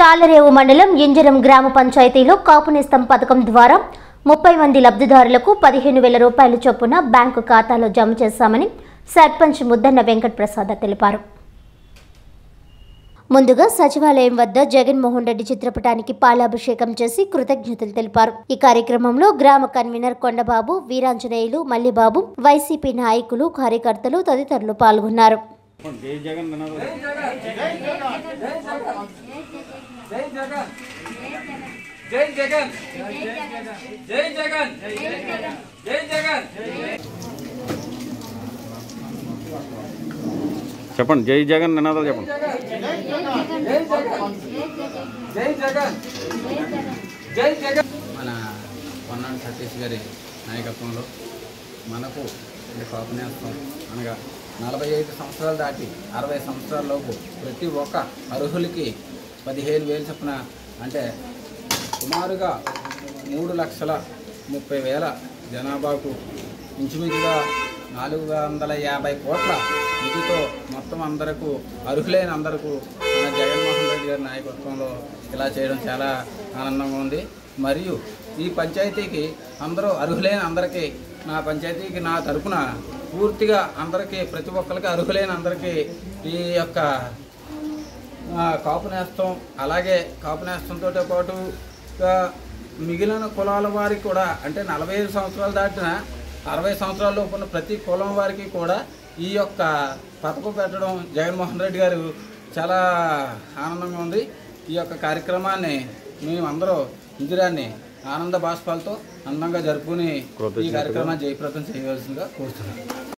తాళరేవు మండలం ఇంజరం గ్రామ పంచాయతీలో కాపునేస్తం పథకం ద్వారా ముప్పై మంది లబ్ధిదారులకు పదిహేను వేల రూపాయల చొప్పున బ్యాంకు ఖాతాలో జమ చేశామని సర్పంచ్ ముద్దన్న వెంకట్ ప్రసాద తెలిపారు ముందుగా సచివాలయం వద్ద జగన్మోహన్ రెడ్డి చిత్రపటానికి పాలాభిషేకం చేసి కృతజ్ఞతలు తెలిపారు ఈ కార్యక్రమంలో గ్రామ కన్వీనర్ కొండబాబు వీరాంజనేయులు మల్లిబాబు వైసీపీ నాయకులు కార్యకర్తలు తదితరులు పాల్గొన్నారు జై జగన్ నినాదం జై జగన్ జై జగన్ జై జగన్ జై జగన్ చెప్పండి జై జగన్ నినాదాలు చెప్పండి జై జగన్ జై జగన్ మన పొన్నాడు సతీష్ గారి నాయకత్వంలో మనకు ఈ కాపు నేస్తం అనగా నలభై ఐదు సంవత్సరాలు దాటి అరవై సంవత్సరాల లోపు ప్రతి ఒక్క అర్హులకి పదిహేను వేలు చొప్పున అంటే సుమారుగా మూడు లక్షల ముప్పై వేల జనాభాకు ఇంచుమించుగా నాలుగు వందల యాభై కోట్ల నిధితో మొత్తం అందరకు అర్హులైన అందరకు మన జగన్మోహన్ రెడ్డి గారి నాయకత్వంలో ఇలా చేయడం చాలా ఆనందంగా ఉంది మరియు ఈ పంచాయతీకి అందరూ అర్హులైన అందరికీ నా పంచాయతీకి నా తరపున పూర్తిగా అందరికీ ప్రతి ఒక్కరికి అర్హులైన అందరికీ ఈ యొక్క ఆ, కాపు నేస్తం అలాగే కాపు నేస్తంతో పాటు ఆ, మిగిలిన కులాల వారికి కూడా అంటే నలభై ఐదు సంవత్సరాలు దాటిన అరవై సంవత్సరాల లోపు ఉన్న ప్రతి కులం వారికి కూడా ఈ యొక్క పథకం పెట్టడం జగన్మోహన్ రెడ్డి గారు చాలా ఆనందంగా ఉంది ఈ యొక్క కార్యక్రమాన్ని మేమందరూ ఇందిరాన్ని ఆనంద బాష్పాలతో అందంగా జరుపుకుని ఈ కార్యక్రమాన్ని జయప్రదం చేయవలసిందిగా కోరుతున్నాను